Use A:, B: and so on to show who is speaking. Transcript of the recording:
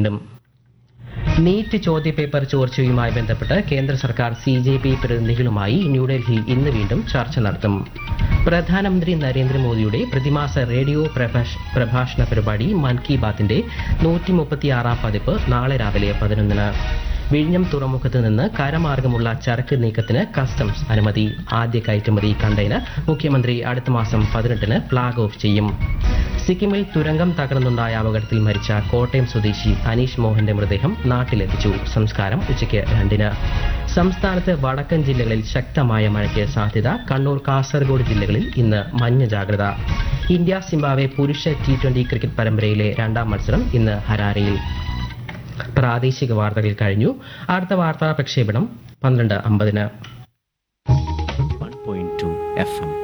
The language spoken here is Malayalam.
A: വീണ്ടും നീറ്റ് ചോദ്യപേപ്പർ ചോർച്ചയുമായി ബന്ധപ്പെട്ട് കേന്ദ്ര സർക്കാർ സി ജെ പി പ്രതിനിധികളുമായി ന്യൂഡൽഹിയിൽ ഇന്ന് വീണ്ടും ചർച്ച നടത്തും പ്രധാനമന്ത്രി നരേന്ദ്രമോദിയുടെ പ്രതിമാസ റേഡിയോ പ്രഭാഷ- പ്രഭാഷണ പരിപാടി മൻ കി ബാത്തിന്റെ നൂറ്റി മുപ്പത്തിയാറാം പതിപ്പ് നാളെ രാവിലെ പതിനൊന്നിന് വിഴിഞ്ഞം തുറമുഖത്ത് നിന്ന് കരമാർഗമുള്ള ചരക്ക് നീക്കത്തിന് കസ്റ്റംസ് അനുമതി ആദ്യ കയറ്റുമതി കണ്ടെയ്നർ മുഖ്യമന്ത്രി അടുത്ത മാസം പതിനെട്ടിന് ഫ്ളാഗ് ഓഫ് ചെയ്യും സിക്കിമിൽ തുരങ്കം തകർന്നുണ്ടായ അപകടത്തിൽ മരിച്ച കോട്ടയം സ്വദേശി അനീഷ് മോഹന്റെ മൃതദേഹം നാട്ടിലെത്തിച്ചു സംസ്കാരം ഉച്ചയ്ക്ക് രണ്ടിന് സംസ്ഥാനത്ത് വടക്കൻ ജില്ലകളിൽ ശക്തമായ മഴയ്ക്ക് സാധ്യത കണ്ണൂർ കാസർഗോഡ് ജില്ലകളിൽ ഇന്ന് മഞ്ഞ ജാഗ്രത ഇന്ത്യ സിംബാവെ പുരുഷ ടി ട്വന്റി ക്രിക്കറ്റ് പരമ്പരയിലെ രണ്ടാം മത്സരം ഇന്ന് ഹരാരയിൽ പ്രാദേശിക വാർത്തകൾ കഴിഞ്ഞു അടുത്ത വാർത്താ പ്രക്ഷേപണം പന്ത്രണ്ട് അമ്പതിന്
B: one point two F M